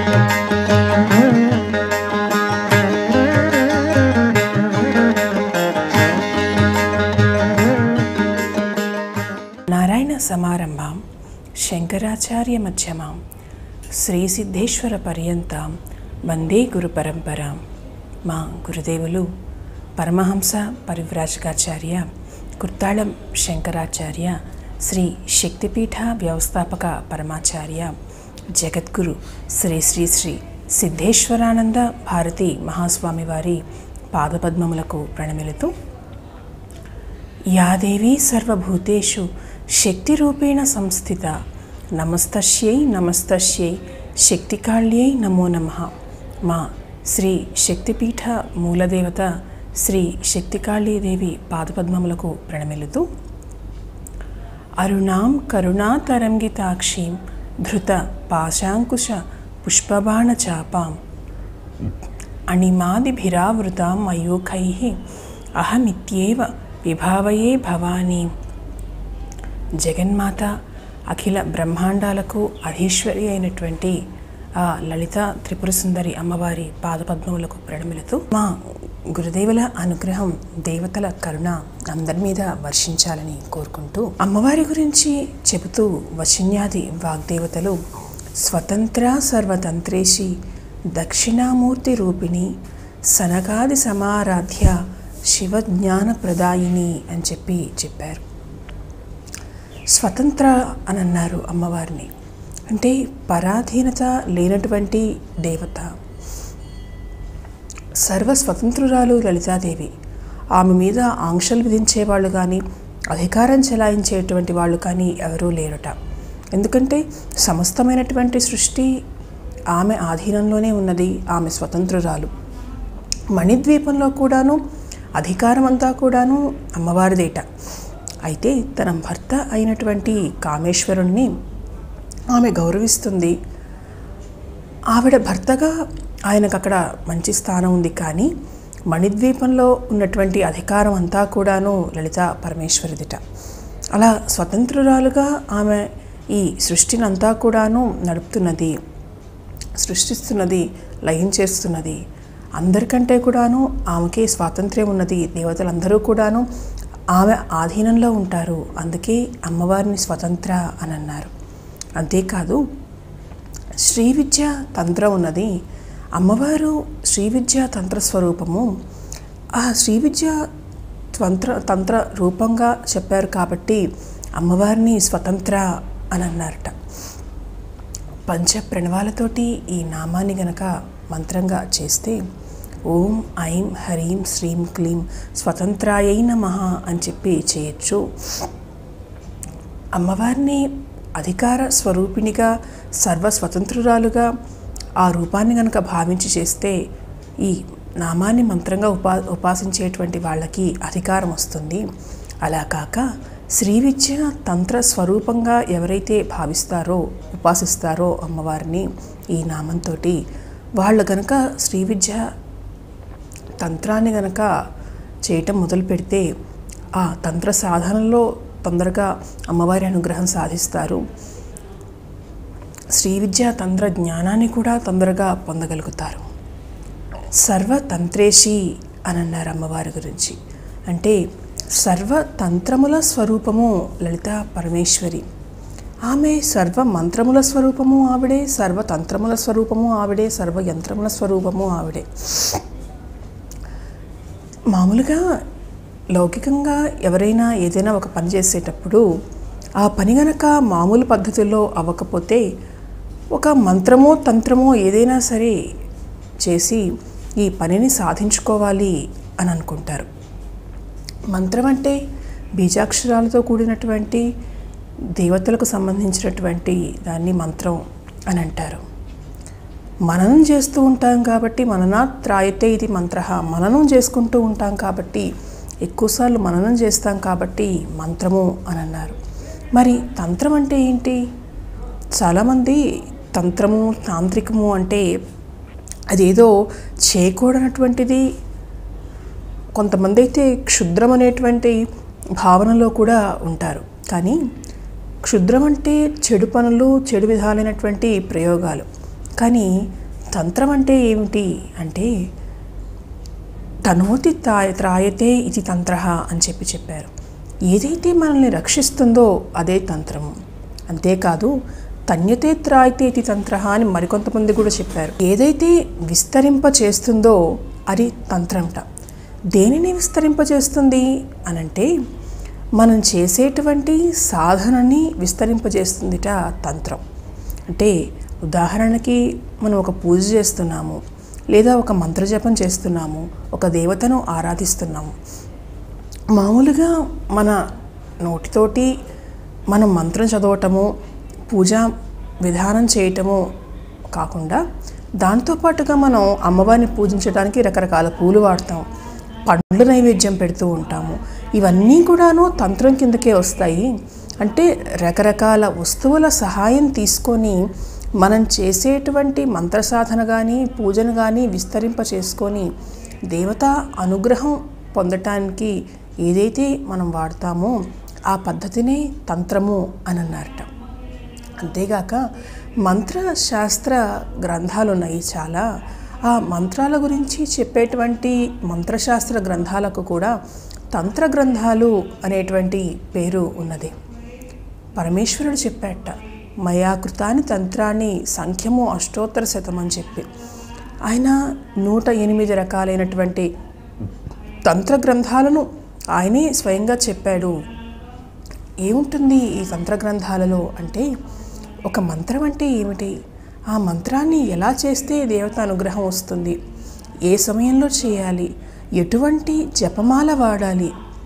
నారాయణ సమారంభాం శంకరాచార్య మధ్యమాం శ్రీసిద్ధేశ్వర పర్యంతం వందే గురు పరంపరాం మా గురుదేవులు పరమహంస పరివ్రాజకాచార్య కుర్తాళం శంకరాచార్య శ్రీ శక్తిపీఠ వ్యవస్థాపక పరమాచార్య జగద్గురు శ్రీ శ్రీ శ్రీ సిద్ధేశ్వరానంద భారతి మహాస్వామి వారి పాదపద్మములకు ప్రణమిలుతూ యా దేవీ సర్వభూతేషు శక్తిరూపేణ సంస్థిత నమస్తస్యై నమస్తస్యై శక్తికాళ్యై నమో నమ మా శ్రీ శక్తిపీఠ మూలదేవత శ్రీ శక్తికాళీదేవి పాదపద్మములకు ప్రణమిల్లుతూ అరుణాం కరుణాతరంగితాక్షీం ధృత పాశాంకుశ పుష్పబాణ చాపాం అణిమాదిభిరావృతాం మయూఖై అహమిత్యేవ విభావయే భవానీ జగన్మాత అఖిల బ్రహ్మాండాలకు అధీశ్వరి అయినటువంటి ఆ లలిత త్రిపుర సుందరి అమ్మవారి పాదపద్మములకు ప్రణమిలుతూ మా గురుదేవుల అనుగ్రహం దేవతల కరుణ అందరి మీద వర్షించాలని కోరుకుంటూ అమ్మవారి గురించి చెబుతూ వశిన్యాది వాగ్దేవతలు స్వతంత్ర సర్వతంత్రేషి దక్షిణామూర్తి రూపిణి సనకాది సమారాధ్య శివజ్ఞాన ప్రదాయిని అని చెప్పి చెప్పారు స్వతంత్ర అని అన్నారు అమ్మవారిని అంటే పరాధీనత లేనటువంటి దేవత సర్వస్వతంత్రురాలు లలితాదేవి ఆమె మీద ఆంక్షలు విధించేవాళ్ళు కానీ అధికారం చెలాయించేటువంటి వాళ్ళు కానీ ఎవరూ లేరట ఎందుకంటే సమస్తమైనటువంటి సృష్టి ఆమె ఆధీనంలోనే ఉన్నది ఆమె స్వతంత్రురాలు మణిద్వీపంలో కూడాను అధికారం అంతా కూడాను అమ్మవారిదేట అయితే తన భర్త అయినటువంటి కామేశ్వరుణ్ణి ఆమె గౌరవిస్తుంది ఆవిడ భర్తగా ఆయనకు అక్కడ మంచి స్థానం ఉంది కానీ మణిద్వీపంలో ఉన్నటువంటి అధికారం అంతా కూడాను లలిత పరమేశ్వరిదిట అలా స్వతంత్రురాలుగా ఆమె ఈ సృష్టిని అంతా కూడాను నడుపుతున్నది సృష్టిస్తున్నది లయం చేస్తున్నది అందరికంటే కూడాను ఆమెకే స్వాతంత్ర్యం ఉన్నది దేవతలందరూ కూడాను ఆమె ఆధీనంలో ఉంటారు అందుకే అమ్మవారిని స్వతంత్ర అని అన్నారు అంతేకాదు శ్రీ విద్య తంత్రం ఉన్నది అమ్మవారు శ్రీ విద్య తంత్ర స్వరూపము ఆ శ్రీ విద్య తంత్ర తంత్ర రూపంగా చెప్పారు కాబట్టి అమ్మవారిని స్వతంత్ర అని అన్నారట పంచ ప్రణవాలతోటి ఈ నామాన్ని గనక మంత్రంగా చేస్తే ఓం ఐం హరీం శ్రీం క్లీం స్వతంత్రాయై నమః అని చెప్పి చేయొచ్చు అమ్మవారిని అధికార స్వరూపిణిగా సర్వస్వతంత్రురాలుగా ఆ రూపాన్ని గనక భావించి చేస్తే ఈ నామాన్ని మంత్రంగా ఉపా ఉపాసించేటువంటి వాళ్ళకి అధికారం వస్తుంది అలా కాక శ్రీ విద్య తంత్ర స్వరూపంగా ఎవరైతే భావిస్తారో ఉపాసిస్తారో అమ్మవారిని ఈ నామంతో వాళ్ళు గనక శ్రీ విద్య తంత్రాన్ని గనక చేయటం మొదలు పెడితే ఆ తంత్ర సాధనలో తొందరగా అమ్మవారి అనుగ్రహం సాధిస్తారు శ్రీ విద్య తంత్ర జ్ఞానాన్ని కూడా తొందరగా పొందగలుగుతారు సర్వతంత్రేషి అని అన్నారు అమ్మవారి గురించి అంటే సర్వతంత్రముల స్వరూపము లలిత పరమేశ్వరి ఆమె సర్వ మంత్రముల స్వరూపము ఆవిడే సర్వతంత్రముల స్వరూపము ఆవిడే సర్వ యంత్రముల స్వరూపము ఆవిడే మామూలుగా లౌకికంగా ఎవరైనా ఏదైనా ఒక పని చేసేటప్పుడు ఆ పని గనక మామూలు పద్ధతుల్లో అవ్వకపోతే ఒక మంత్రమో తంత్రమో ఏదైనా సరే చేసి ఈ పనిని సాధించుకోవాలి అని అనుకుంటారు మంత్రం అంటే బీజాక్షరాలతో కూడినటువంటి దేవతలకు సంబంధించినటువంటి దాన్ని మంత్రం అని అంటారు మననం చేస్తూ ఉంటాం కాబట్టి మననాత్ త్రాయతే ఇది మంత్ర మననం చేసుకుంటూ ఉంటాం కాబట్టి ఎక్కువసార్లు మననం చేస్తాం కాబట్టి మంత్రము అని అన్నారు మరి తంత్రం అంటే ఏంటి చాలామంది తంత్రము తాంత్రికము అంటే అదేదో చేయకూడనటువంటిది కొంతమంది అయితే క్షుద్రం అనేటువంటి భావనలో కూడా ఉంటారు కానీ క్షుద్రం అంటే చెడు పనులు చెడు విధాలైనటువంటి ప్రయోగాలు కానీ తంత్రం అంటే ఏమిటి అంటే తనోతి తా- త్రాయతే ఇది తంత్ర అని చెప్పి చెప్పారు ఏదైతే మనల్ని రక్షిస్తుందో అదే తంత్రము అంతేకాదు తన్యతే త్రాయతే ఇది తంత్ర అని మరికొంతమంది కూడా చెప్పారు ఏదైతే విస్తరింప చేస్తుందో అది తంత్రంట దేనిని విస్తరింపజేస్తుంది అనంటే మనం చేసేటువంటి సాధనని విస్తరింపజేస్తుందిట తంత్రం అంటే ఉదాహరణకి మనం ఒక పూజ చేస్తున్నాము లేదా ఒక మంత్రజపం చేస్తున్నాము ఒక దేవతను ఆరాధిస్తున్నాము మామూలుగా మన నోటితోటి మనం మంత్రం చదవటము పూజ విధానం చేయటము కాకుండా దాంతోపాటుగా మనం అమ్మవారిని పూజించడానికి రకరకాల పూలు వాడతాం పండ్ల నైవేద్యం పెడుతూ ఉంటాము ఇవన్నీ కూడాను తంత్రం కిందకే వస్తాయి అంటే రకరకాల వస్తువుల సహాయం తీసుకొని మనం చేసేటువంటి మంత్ర సాధన కానీ పూజను కానీ విస్తరింప చేసుకొని దేవత అనుగ్రహం పొందటానికి ఏదైతే మనం వాడతామో ఆ పద్ధతినే తంత్రము అని అన్నారట అంతేగాక మంత్రశాస్త్ర గ్రంథాలు ఉన్నాయి చాలా ఆ మంత్రాల గురించి చెప్పేటువంటి మంత్రశాస్త్ర గ్రంథాలకు కూడా తంత్ర గ్రంథాలు అనేటువంటి పేరు ఉన్నది పరమేశ్వరుడు చెప్పాట మయా కృతాని తంత్రాన్ని సంఖ్యము అష్టోత్తర శతం అని చెప్పి ఆయన నూట ఎనిమిది రకాలైనటువంటి తంత్ర గ్రంథాలను ఆయనే స్వయంగా చెప్పాడు ఏముంటుంది ఈ తంత్ర గ్రంథాలలో అంటే ఒక మంత్రం అంటే ఏమిటి ఆ మంత్రాన్ని ఎలా చేస్తే దేవత అనుగ్రహం వస్తుంది ఏ సమయంలో చేయాలి ఎటువంటి జపమాల వాడాలి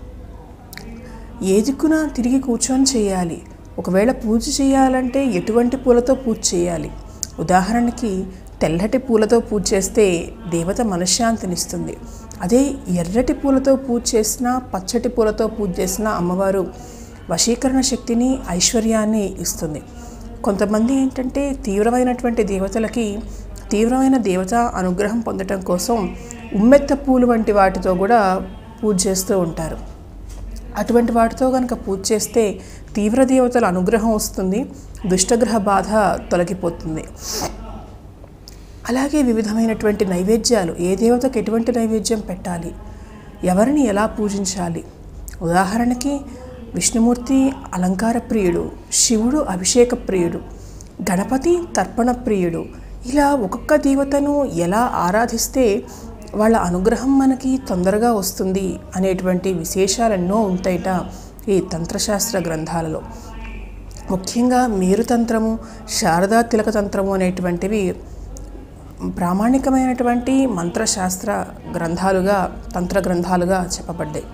ఏ దిక్కున తిరిగి కూర్చొని చేయాలి ఒకవేళ పూజ చేయాలంటే ఎటువంటి పూలతో పూజ చేయాలి ఉదాహరణకి తెల్లటి పూలతో పూజ చేస్తే దేవత మనశ్శాంతినిస్తుంది అదే ఎర్రటి పూలతో పూజ చేసినా పచ్చటి పూలతో పూజ చేసినా అమ్మవారు వశీకరణ శక్తిని ఐశ్వర్యాన్ని ఇస్తుంది కొంతమంది ఏంటంటే తీవ్రమైనటువంటి దేవతలకి తీవ్రమైన దేవత అనుగ్రహం పొందటం కోసం ఉమ్మెత్త పూలు వంటి వాటితో కూడా పూజ చేస్తూ ఉంటారు అటువంటి వాటితో కనుక పూజ చేస్తే తీవ్ర దేవతల అనుగ్రహం వస్తుంది దుష్టగ్రహ బాధ తొలగిపోతుంది అలాగే వివిధమైనటువంటి నైవేద్యాలు ఏ దేవతకు ఎటువంటి నైవేద్యం పెట్టాలి ఎవరిని ఎలా పూజించాలి ఉదాహరణకి విష్ణుమూర్తి అలంకార ప్రియుడు శివుడు అభిషేక ప్రియుడు గణపతి తర్పణ ప్రియుడు ఇలా ఒక్కొక్క దేవతను ఎలా ఆరాధిస్తే వాళ్ళ అనుగ్రహం మనకి తొందరగా వస్తుంది అనేటువంటి విశేషాలు ఎన్నో ఉంటాయిట ఈ తంత్రశాస్త్ర గ్రంథాలలో ముఖ్యంగా మేరుతంత్రము శారదా తిలక తంత్రము అనేటువంటివి ప్రామాణికమైనటువంటి మంత్రశాస్త్ర గ్రంథాలుగా తంత్ర గ్రంథాలుగా చెప్పబడ్డాయి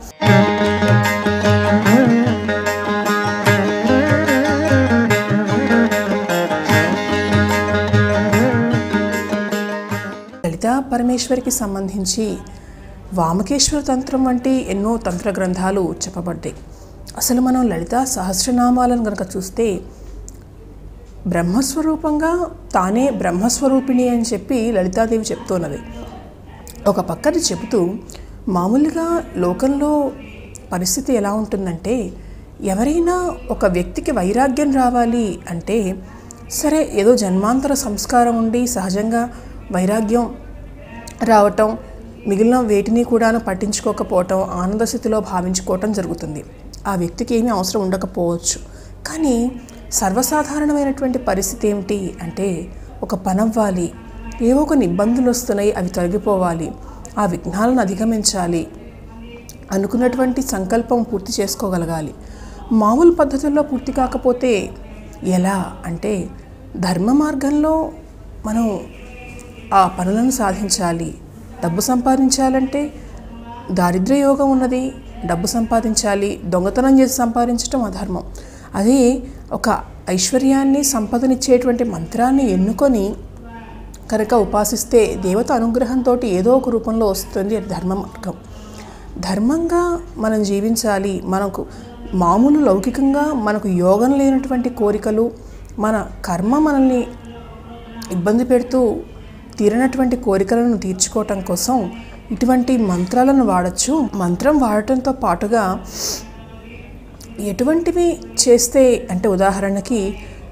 లలిత పరమేశ్వరికి సంబంధించి వామకేశ్వర తంత్రం వంటి ఎన్నో తంత్ర గ్రంథాలు చెప్పబడ్డాయి అసలు మనం లలిత సహస్రనామాలను కనుక చూస్తే బ్రహ్మస్వరూపంగా తానే బ్రహ్మస్వరూపిణి అని చెప్పి లలితాదేవి చెప్తున్నది ఒక పక్కన చెబుతూ మామూలుగా లోకంలో పరిస్థితి ఎలా ఉంటుందంటే ఎవరైనా ఒక వ్యక్తికి వైరాగ్యం రావాలి అంటే సరే ఏదో జన్మాంతర సంస్కారం ఉండి సహజంగా వైరాగ్యం రావటం మిగిలిన వేటిని కూడాను పట్టించుకోకపోవటం ఆనంద స్థితిలో భావించుకోవటం జరుగుతుంది ఆ వ్యక్తికి ఏమీ అవసరం ఉండకపోవచ్చు కానీ సర్వసాధారణమైనటువంటి పరిస్థితి ఏమిటి అంటే ఒక పనవ్వాలి ఏవో కొన్ని ఇబ్బందులు వస్తున్నాయి అవి తొలగిపోవాలి ఆ విఘ్నాలను అధిగమించాలి అనుకున్నటువంటి సంకల్పం పూర్తి చేసుకోగలగాలి మామూలు పద్ధతుల్లో పూర్తి కాకపోతే ఎలా అంటే ధర్మ మార్గంలో మనం ఆ పనులను సాధించాలి డబ్బు సంపాదించాలంటే దారిద్ర్య యోగం ఉన్నది డబ్బు సంపాదించాలి దొంగతనం చేసి సంపాదించడం అధర్మం అదే ఒక ఐశ్వర్యాన్ని సంపదనిచ్చేటువంటి మంత్రాన్ని ఎన్నుకొని కనుక ఉపాసిస్తే దేవత అనుగ్రహంతో ఏదో ఒక రూపంలో వస్తుంది అది ధర్మ మార్గం ధర్మంగా మనం జీవించాలి మనకు మామూలు లౌకికంగా మనకు యోగం లేనటువంటి కోరికలు మన కర్మ మనల్ని ఇబ్బంది పెడుతూ తీరనటువంటి కోరికలను తీర్చుకోవటం కోసం ఇటువంటి మంత్రాలను వాడచ్చు మంత్రం వాడటంతో పాటుగా ఎటువంటివి చేస్తే అంటే ఉదాహరణకి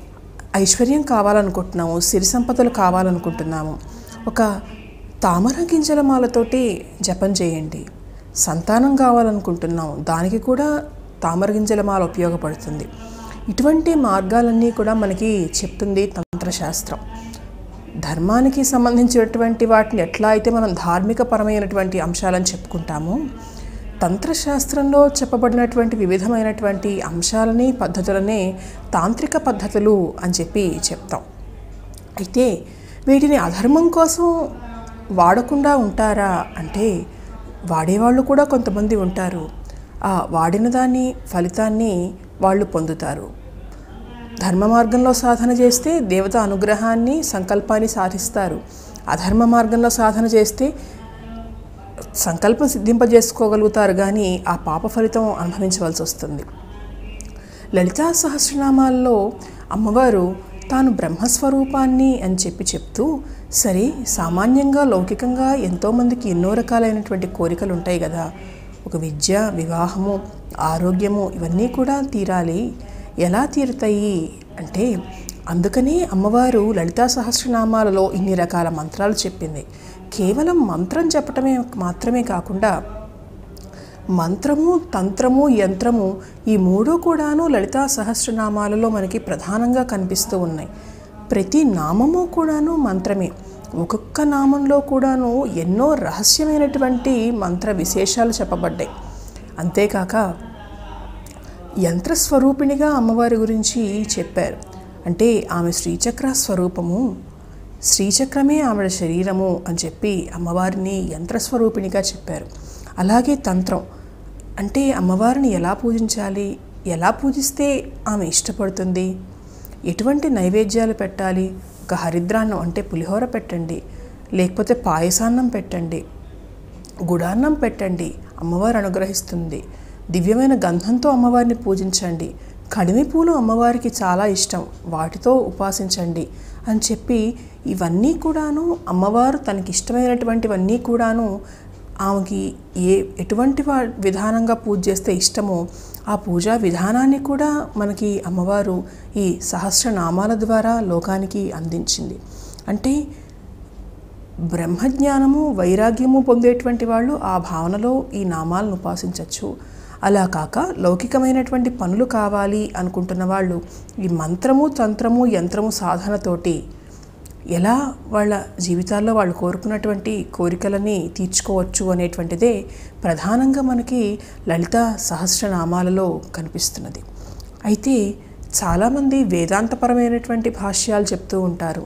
ఐశ్వర్యం కావాలనుకుంటున్నాము సిరి సంపదలు కావాలనుకుంటున్నాము ఒక తామర గింజల మాలతోటి జపం చేయండి సంతానం కావాలనుకుంటున్నాము దానికి కూడా తామర గింజల మాల ఉపయోగపడుతుంది ఇటువంటి మార్గాలన్నీ కూడా మనకి చెప్తుంది తంత్రశాస్త్రం ధర్మానికి సంబంధించినటువంటి వాటిని ఎట్లా అయితే మనం ధార్మిక పరమైనటువంటి అంశాలని చెప్పుకుంటామో తంత్రశాస్త్రంలో చెప్పబడినటువంటి వివిధమైనటువంటి అంశాలని పద్ధతులనే తాంత్రిక పద్ధతులు అని చెప్పి చెప్తాం అయితే వీటిని అధర్మం కోసం వాడకుండా ఉంటారా అంటే వాడేవాళ్ళు కూడా కొంతమంది ఉంటారు ఆ వాడిన దాని ఫలితాన్ని వాళ్ళు పొందుతారు ధర్మ మార్గంలో సాధన చేస్తే దేవత అనుగ్రహాన్ని సంకల్పాన్ని సాధిస్తారు అధర్మ మార్గంలో సాధన చేస్తే సంకల్పం సిద్ధింపజేసుకోగలుగుతారు కానీ ఆ పాప ఫలితం అనుభవించవలసి వస్తుంది లలితా సహస్రనామాల్లో అమ్మవారు తాను బ్రహ్మస్వరూపాన్ని అని చెప్పి చెప్తూ సరే సామాన్యంగా లౌకికంగా ఎంతోమందికి ఎన్నో రకాలైనటువంటి కోరికలు ఉంటాయి కదా ఒక విద్య వివాహము ఆరోగ్యము ఇవన్నీ కూడా తీరాలి ఎలా తీరుతాయి అంటే అందుకనే అమ్మవారు లలితా సహస్రనామాలలో ఇన్ని రకాల మంత్రాలు చెప్పింది కేవలం మంత్రం చెప్పటమే మాత్రమే కాకుండా మంత్రము తంత్రము యంత్రము ఈ మూడు కూడాను లలితా సహస్రనామాలలో మనకి ప్రధానంగా కనిపిస్తూ ఉన్నాయి ప్రతి నామము కూడాను మంత్రమే ఒక్కొక్క నామంలో కూడాను ఎన్నో రహస్యమైనటువంటి మంత్ర విశేషాలు చెప్పబడ్డాయి అంతేకాక యంత్రస్వరూపిణిగా అమ్మవారి గురించి చెప్పారు అంటే ఆమె శ్రీచక్ర స్వరూపము శ్రీచక్రమే ఆమె శరీరము అని చెప్పి అమ్మవారిని యంత్రస్వరూపిణిగా చెప్పారు అలాగే తంత్రం అంటే అమ్మవారిని ఎలా పూజించాలి ఎలా పూజిస్తే ఆమె ఇష్టపడుతుంది ఎటువంటి నైవేద్యాలు పెట్టాలి ఒక హరిద్రాన్నం అంటే పులిహోర పెట్టండి లేకపోతే పాయసాన్నం పెట్టండి గుడాన్నం పెట్టండి అమ్మవారు అనుగ్రహిస్తుంది దివ్యమైన గంధంతో అమ్మవారిని పూజించండి కడిమి పూలు అమ్మవారికి చాలా ఇష్టం వాటితో ఉపాసించండి అని చెప్పి ఇవన్నీ కూడాను అమ్మవారు తనకి ఇష్టమైనటువంటివన్నీ కూడాను ఆమెకి ఏ ఎటువంటి వా విధానంగా పూజ చేస్తే ఇష్టమో ఆ పూజా విధానాన్ని కూడా మనకి అమ్మవారు ఈ సహస్రనామాల ద్వారా లోకానికి అందించింది అంటే బ్రహ్మజ్ఞానము వైరాగ్యము పొందేటువంటి వాళ్ళు ఆ భావనలో ఈ నామాలను ఉపాసించవచ్చు అలా కాక లౌకికమైనటువంటి పనులు కావాలి అనుకుంటున్న వాళ్ళు ఈ మంత్రము తంత్రము యంత్రము సాధనతోటి ఎలా వాళ్ళ జీవితాల్లో వాళ్ళు కోరుకున్నటువంటి కోరికలని తీర్చుకోవచ్చు అనేటువంటిదే ప్రధానంగా మనకి లలిత సహస్రనామాలలో కనిపిస్తున్నది అయితే చాలామంది వేదాంతపరమైనటువంటి భాష్యాలు చెప్తూ ఉంటారు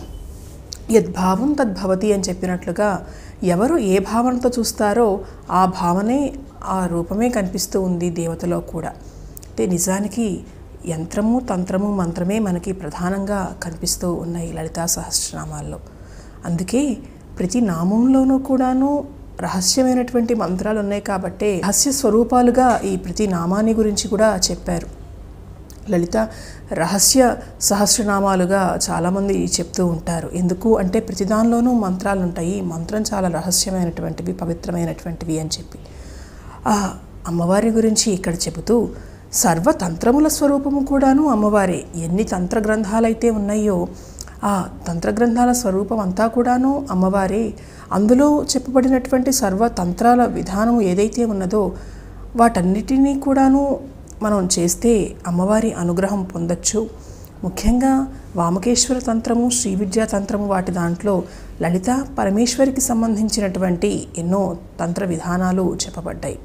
యద్భావం తద్భవతి అని చెప్పినట్లుగా ఎవరు ఏ భావనతో చూస్తారో ఆ భావనే ఆ రూపమే కనిపిస్తూ ఉంది దేవతలో కూడా అయితే నిజానికి యంత్రము తంత్రము మంత్రమే మనకి ప్రధానంగా కనిపిస్తూ ఉన్నాయి లలితా సహస్రనామాల్లో అందుకే ప్రతి నామంలోనూ కూడాను రహస్యమైనటువంటి మంత్రాలు ఉన్నాయి కాబట్టే రహస్య స్వరూపాలుగా ఈ ప్రతి నామాన్ని గురించి కూడా చెప్పారు లలిత రహస్య సహస్రనామాలుగా చాలామంది చెప్తూ ఉంటారు ఎందుకు అంటే ప్రతిదానిలోనూ మంత్రాలు ఉంటాయి మంత్రం చాలా రహస్యమైనటువంటివి పవిత్రమైనటువంటివి అని చెప్పి ఆ అమ్మవారి గురించి ఇక్కడ చెబుతూ సర్వతంత్రముల స్వరూపము కూడాను అమ్మవారే ఎన్ని తంత్ర గ్రంథాలైతే ఉన్నాయో ఆ తంత్ర గ్రంథాల స్వరూపం అంతా కూడాను అమ్మవారే అందులో చెప్పబడినటువంటి సర్వతంత్రాల విధానం ఏదైతే ఉన్నదో వాటన్నిటినీ కూడాను మనం చేస్తే అమ్మవారి అనుగ్రహం పొందొచ్చు ముఖ్యంగా వామకేశ్వర తంత్రము శ్రీ విద్యా తంత్రము వాటి దాంట్లో లలిత పరమేశ్వరికి సంబంధించినటువంటి ఎన్నో తంత్ర విధానాలు చెప్పబడ్డాయి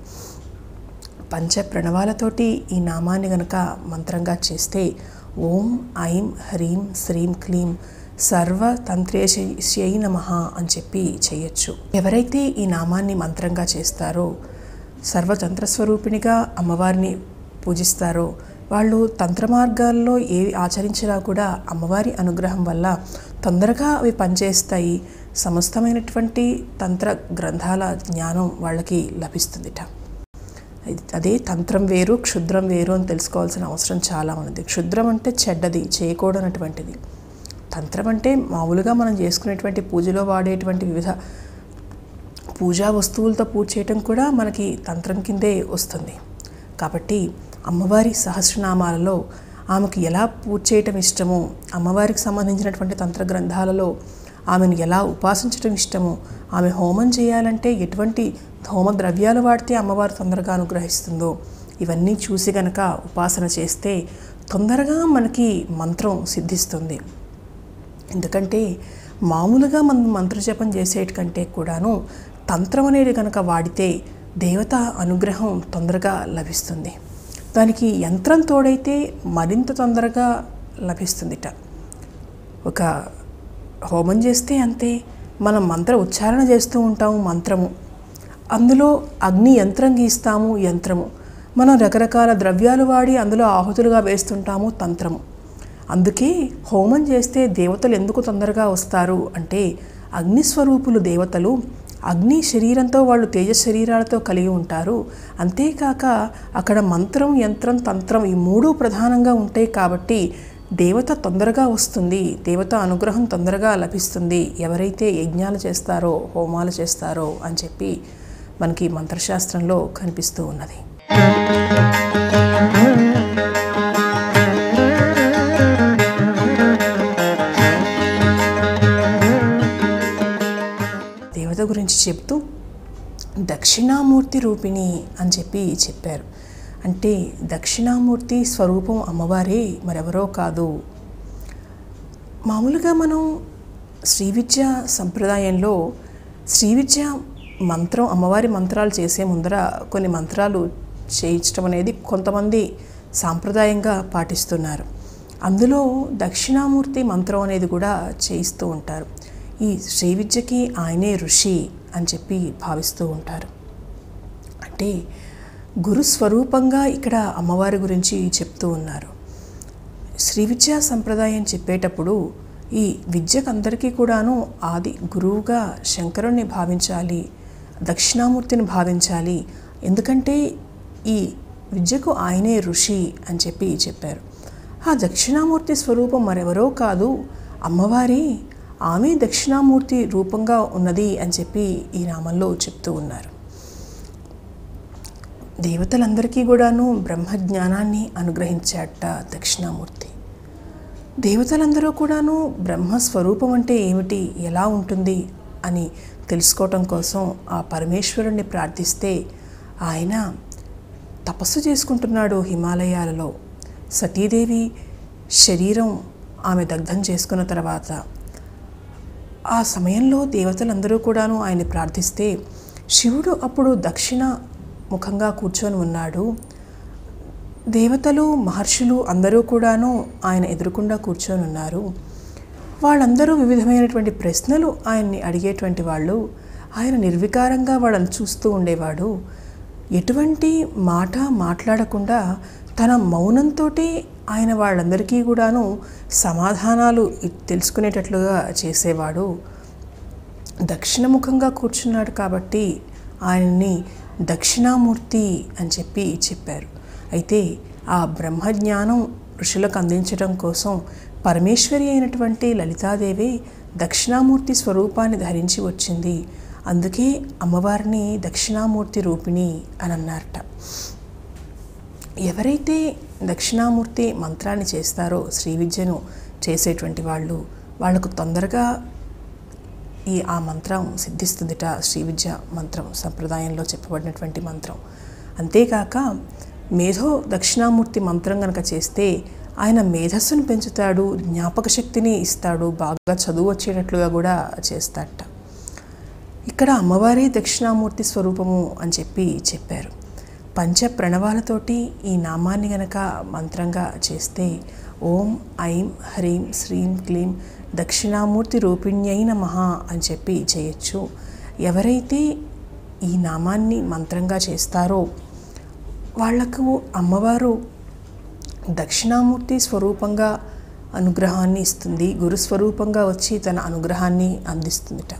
పంచ ప్రణవాలతోటి ఈ నామాన్ని గనక మంత్రంగా చేస్తే ఓం ఐం హ్రీం శ్రీం క్లీం సర్వ తంత్రేశై నమ అని చెప్పి చేయొచ్చు ఎవరైతే ఈ నామాన్ని మంత్రంగా చేస్తారో సర్వతంత్ర స్వరూపిణిగా అమ్మవారిని పూజిస్తారో వాళ్ళు తంత్ర మార్గాల్లో ఏవి ఆచరించినా కూడా అమ్మవారి అనుగ్రహం వల్ల తొందరగా అవి పనిచేస్తాయి సమస్తమైనటువంటి తంత్ర గ్రంథాల జ్ఞానం వాళ్ళకి లభిస్తుందిట అదే తంత్రం వేరు క్షుద్రం వేరు అని తెలుసుకోవాల్సిన అవసరం చాలా ఉంది క్షుద్రం అంటే చెడ్డది చేయకూడనటువంటిది తంత్రం అంటే మామూలుగా మనం చేసుకునేటువంటి పూజలో వాడేటువంటి వివిధ పూజా వస్తువులతో పూజ చేయటం కూడా మనకి తంత్రం కిందే వస్తుంది కాబట్టి అమ్మవారి సహస్రనామాలలో ఆమెకు ఎలా పూజ చేయటం ఇష్టమో అమ్మవారికి సంబంధించినటువంటి తంత్ర గ్రంథాలలో ఆమెను ఎలా ఉపాసించడం ఇష్టమో ఆమె హోమం చేయాలంటే ఎటువంటి హోమ ద్రవ్యాలు వాడితే అమ్మవారు తొందరగా అనుగ్రహిస్తుందో ఇవన్నీ చూసి గనక ఉపాసన చేస్తే తొందరగా మనకి మంత్రం సిద్ధిస్తుంది ఎందుకంటే మామూలుగా మనం మంత్రజపం చేసేటి కంటే కూడాను తంత్రం అనేది కనుక వాడితే దేవత అనుగ్రహం తొందరగా లభిస్తుంది దానికి యంత్రం తోడైతే మరింత తొందరగా లభిస్తుందిట ఒక హోమం చేస్తే అంతే మనం మంత్ర ఉచ్చారణ చేస్తూ ఉంటాము మంత్రము అందులో అగ్ని యంత్రం గీస్తాము యంత్రము మనం రకరకాల ద్రవ్యాలు వాడి అందులో ఆహుతులుగా వేస్తుంటాము తంత్రము అందుకే హోమం చేస్తే దేవతలు ఎందుకు తొందరగా వస్తారు అంటే అగ్నిస్వరూపులు దేవతలు అగ్ని శరీరంతో వాళ్ళు తేజ శరీరాలతో కలిగి ఉంటారు అంతేకాక అక్కడ మంత్రం యంత్రం తంత్రం ఈ మూడు ప్రధానంగా ఉంటాయి కాబట్టి దేవత తొందరగా వస్తుంది దేవత అనుగ్రహం తొందరగా లభిస్తుంది ఎవరైతే యజ్ఞాలు చేస్తారో హోమాలు చేస్తారో అని చెప్పి మనకి మంత్రశాస్త్రంలో కనిపిస్తూ ఉన్నది దేవత గురించి చెప్తూ దక్షిణామూర్తి రూపిణి అని చెప్పి చెప్పారు అంటే దక్షిణామూర్తి స్వరూపం అమ్మవారే మరెవరో కాదు మామూలుగా మనం శ్రీ విద్య సంప్రదాయంలో శ్రీ విద్య మంత్రం అమ్మవారి మంత్రాలు చేసే ముందర కొన్ని మంత్రాలు చేయించడం అనేది కొంతమంది సాంప్రదాయంగా పాటిస్తున్నారు అందులో దక్షిణామూర్తి మంత్రం అనేది కూడా చేయిస్తూ ఉంటారు ఈ శ్రీ విద్యకి ఆయనే ఋషి అని చెప్పి భావిస్తూ ఉంటారు అంటే గురు స్వరూపంగా ఇక్కడ అమ్మవారి గురించి చెప్తూ ఉన్నారు శ్రీ విద్యా సంప్రదాయం చెప్పేటప్పుడు ఈ విద్యకు అందరికీ కూడాను ఆది గురువుగా శంకరుణ్ణి భావించాలి దక్షిణామూర్తిని భావించాలి ఎందుకంటే ఈ విద్యకు ఆయనే ఋషి అని చెప్పి చెప్పారు ఆ దక్షిణామూర్తి స్వరూపం మరెవరో కాదు అమ్మవారి ఆమె దక్షిణామూర్తి రూపంగా ఉన్నది అని చెప్పి ఈ నామంలో చెప్తూ ఉన్నారు దేవతలందరికీ కూడాను బ్రహ్మజ్ఞానాన్ని అనుగ్రహించాట దక్షిణామూర్తి దేవతలందరూ కూడాను బ్రహ్మస్వరూపం అంటే ఏమిటి ఎలా ఉంటుంది అని తెలుసుకోవటం కోసం ఆ పరమేశ్వరుణ్ణి ప్రార్థిస్తే ఆయన తపస్సు చేసుకుంటున్నాడు హిమాలయాలలో సతీదేవి శరీరం ఆమె దగ్ధం చేసుకున్న తర్వాత ఆ సమయంలో దేవతలందరూ కూడాను ఆయన్ని ప్రార్థిస్తే శివుడు అప్పుడు దక్షిణ ముఖంగా కూర్చొని ఉన్నాడు దేవతలు మహర్షులు అందరూ కూడాను ఆయన ఎదురుకుండా కూర్చొని ఉన్నారు వాళ్ళందరూ వివిధమైనటువంటి ప్రశ్నలు ఆయన్ని అడిగేటువంటి వాళ్ళు ఆయన నిర్వికారంగా వాళ్ళని చూస్తూ ఉండేవాడు ఎటువంటి మాట మాట్లాడకుండా తన మౌనంతో ఆయన వాళ్ళందరికీ కూడాను సమాధానాలు తెలుసుకునేటట్లుగా చేసేవాడు దక్షిణముఖంగా కూర్చున్నాడు కాబట్టి ఆయన్ని దక్షిణామూర్తి అని చెప్పి చెప్పారు అయితే ఆ బ్రహ్మజ్ఞానం ఋషులకు అందించడం కోసం పరమేశ్వరి అయినటువంటి లలితాదేవి దక్షిణామూర్తి స్వరూపాన్ని ధరించి వచ్చింది అందుకే అమ్మవారిని దక్షిణామూర్తి రూపిణి అని అన్నారట ఎవరైతే దక్షిణామూర్తి మంత్రాన్ని చేస్తారో శ్రీ విద్యను చేసేటువంటి వాళ్ళు వాళ్ళకు తొందరగా ఈ ఆ మంత్రం సిద్ధిస్తుందిట శ్రీ విద్య మంత్రం సంప్రదాయంలో చెప్పబడినటువంటి మంత్రం అంతేకాక మేధో దక్షిణామూర్తి మంత్రం కనుక చేస్తే ఆయన మేధస్సును పెంచుతాడు జ్ఞాపక శక్తిని ఇస్తాడు బాగా చదువు వచ్చేటట్లుగా కూడా చేస్తాడట ఇక్కడ అమ్మవారే దక్షిణామూర్తి స్వరూపము అని చెప్పి చెప్పారు పంచ ప్రణవాలతోటి ఈ నామాన్ని గనక మంత్రంగా చేస్తే ఓం ఐం హ్రీం శ్రీం క్లీం దక్షిణామూర్తి రూపిణ్యైన మహా అని చెప్పి చేయొచ్చు ఎవరైతే ఈ నామాన్ని మంత్రంగా చేస్తారో వాళ్లకు అమ్మవారు దక్షిణామూర్తి స్వరూపంగా అనుగ్రహాన్ని ఇస్తుంది గురు స్వరూపంగా వచ్చి తన అనుగ్రహాన్ని అందిస్తుందిట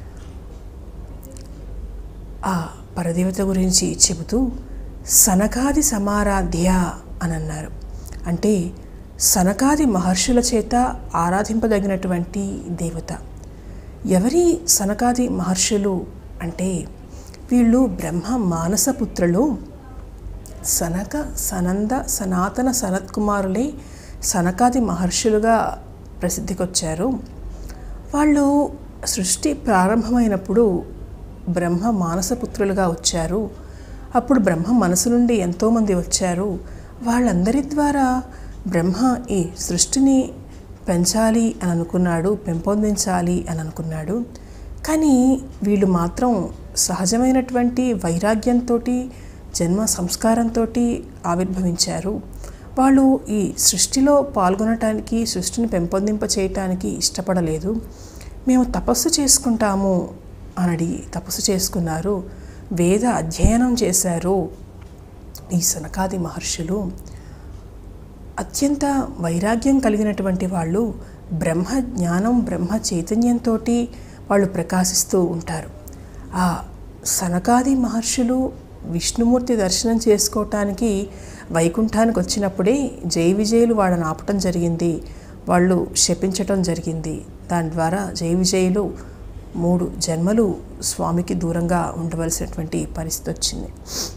ఆ పరదేవత గురించి చెబుతూ సనకాది సమారాధ్య అని అన్నారు అంటే సనకాది మహర్షుల చేత ఆరాధింపదగినటువంటి దేవత ఎవరి సనకాది మహర్షులు అంటే వీళ్ళు బ్రహ్మ మానసపుత్రులు సనక సనంద సనాతన సనత్కుమారులే సనకాది మహర్షులుగా ప్రసిద్ధికొచ్చారు వాళ్ళు సృష్టి ప్రారంభమైనప్పుడు బ్రహ్మ మానసపుత్రులుగా వచ్చారు అప్పుడు బ్రహ్మ మనసు నుండి ఎంతోమంది వచ్చారు వాళ్ళందరి ద్వారా బ్రహ్మ ఈ సృష్టిని పెంచాలి అని అనుకున్నాడు పెంపొందించాలి అని అనుకున్నాడు కానీ వీళ్ళు మాత్రం సహజమైనటువంటి వైరాగ్యంతో జన్మ సంస్కారంతో ఆవిర్భవించారు వాళ్ళు ఈ సృష్టిలో పాల్గొనటానికి సృష్టిని పెంపొందింప చేయటానికి ఇష్టపడలేదు మేము తపస్సు చేసుకుంటాము అనడి తపస్సు చేసుకున్నారు వేద అధ్యయనం చేశారు ఈ సనకాది మహర్షులు అత్యంత వైరాగ్యం కలిగినటువంటి వాళ్ళు బ్రహ్మ జ్ఞానం బ్రహ్మ చైతన్యంతో వాళ్ళు ప్రకాశిస్తూ ఉంటారు ఆ సనకాది మహర్షులు విష్ణుమూర్తి దర్శనం చేసుకోవటానికి వైకుంఠానికి వచ్చినప్పుడే జై విజయులు వాళ్ళని ఆపటం జరిగింది వాళ్ళు శపించటం జరిగింది దాని ద్వారా జై విజయులు మూడు జన్మలు స్వామికి దూరంగా ఉండవలసినటువంటి పరిస్థితి వచ్చింది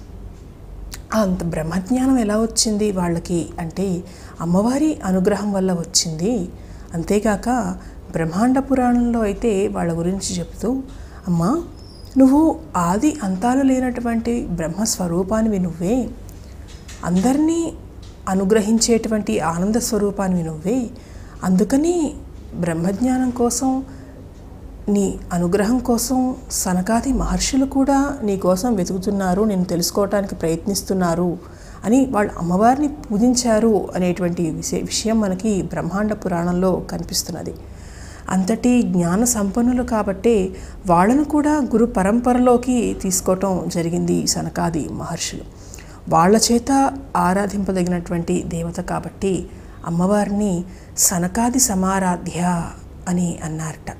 అంత బ్రహ్మజ్ఞానం ఎలా వచ్చింది వాళ్ళకి అంటే అమ్మవారి అనుగ్రహం వల్ల వచ్చింది అంతేకాక బ్రహ్మాండ పురాణంలో అయితే వాళ్ళ గురించి చెప్తూ అమ్మా నువ్వు ఆది అంతాలు లేనటువంటి బ్రహ్మస్వరూపానివి నువ్వే అందరినీ అనుగ్రహించేటువంటి ఆనంద స్వరూపానివి నువ్వే అందుకని బ్రహ్మజ్ఞానం కోసం నీ అనుగ్రహం కోసం సనకాది మహర్షులు కూడా నీ కోసం వెతుకుతున్నారు నేను తెలుసుకోవటానికి ప్రయత్నిస్తున్నారు అని వాళ్ళు అమ్మవారిని పూజించారు అనేటువంటి విషయ విషయం మనకి బ్రహ్మాండ పురాణంలో కనిపిస్తున్నది అంతటి జ్ఞాన సంపన్నులు కాబట్టే వాళ్ళను కూడా గురు పరంపరలోకి తీసుకోవటం జరిగింది ఈ సనకాది మహర్షులు వాళ్ళ చేత ఆరాధింపదగినటువంటి దేవత కాబట్టి అమ్మవారిని సనకాది సమారాధ్య అని అన్నారట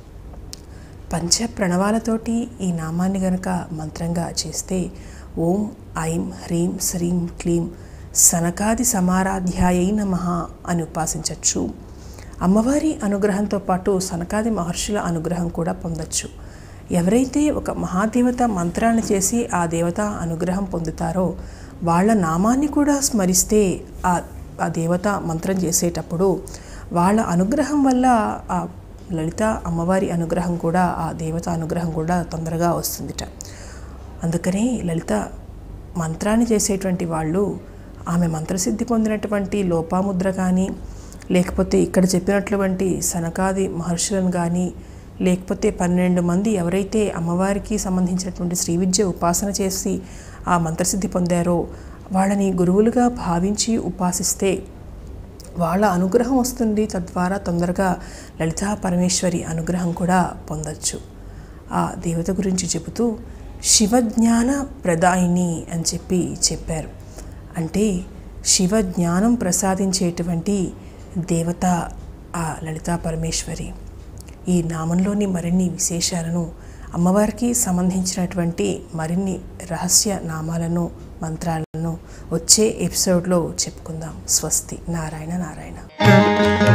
పంచ ప్రణవాలతోటి ఈ నామాన్ని గనక మంత్రంగా చేస్తే ఓం ఐం హ్రీం శ్రీం క్లీం సనకాది సమారాధ్యాయై నమ అని ఉపాసించవచ్చు అమ్మవారి అనుగ్రహంతో పాటు సనకాది మహర్షుల అనుగ్రహం కూడా పొందొచ్చు ఎవరైతే ఒక మహాదేవత మంత్రాన్ని చేసి ఆ దేవత అనుగ్రహం పొందుతారో వాళ్ళ నామాన్ని కూడా స్మరిస్తే ఆ ఆ దేవత మంత్రం చేసేటప్పుడు వాళ్ళ అనుగ్రహం వల్ల ఆ లలిత అమ్మవారి అనుగ్రహం కూడా ఆ దేవత అనుగ్రహం కూడా తొందరగా వస్తుందిట అందుకని లలిత మంత్రాన్ని చేసేటువంటి వాళ్ళు ఆమె మంత్రసిద్ధి పొందినటువంటి లోపాముద్ర కానీ లేకపోతే ఇక్కడ చెప్పినటువంటి సనకాది మహర్షులను కానీ లేకపోతే పన్నెండు మంది ఎవరైతే అమ్మవారికి సంబంధించినటువంటి శ్రీ విద్య ఉపాసన చేసి ఆ మంత్రసిద్ధి పొందారో వాళ్ళని గురువులుగా భావించి ఉపాసిస్తే వాళ్ళ అనుగ్రహం వస్తుంది తద్వారా తొందరగా లలితా పరమేశ్వరి అనుగ్రహం కూడా పొందొచ్చు ఆ దేవత గురించి చెబుతూ శివజ్ఞాన ప్రదాయిని అని చెప్పి చెప్పారు అంటే శివ జ్ఞానం ప్రసాదించేటువంటి దేవత ఆ లలితా పరమేశ్వరి ఈ నామంలోని మరిన్ని విశేషాలను అమ్మవారికి సంబంధించినటువంటి మరిన్ని రహస్య నామాలను మంత్రాలను వచ్చే ఎపిసోడ్లో చెప్పుకుందాం స్వస్తి నారాయణ నారాయణ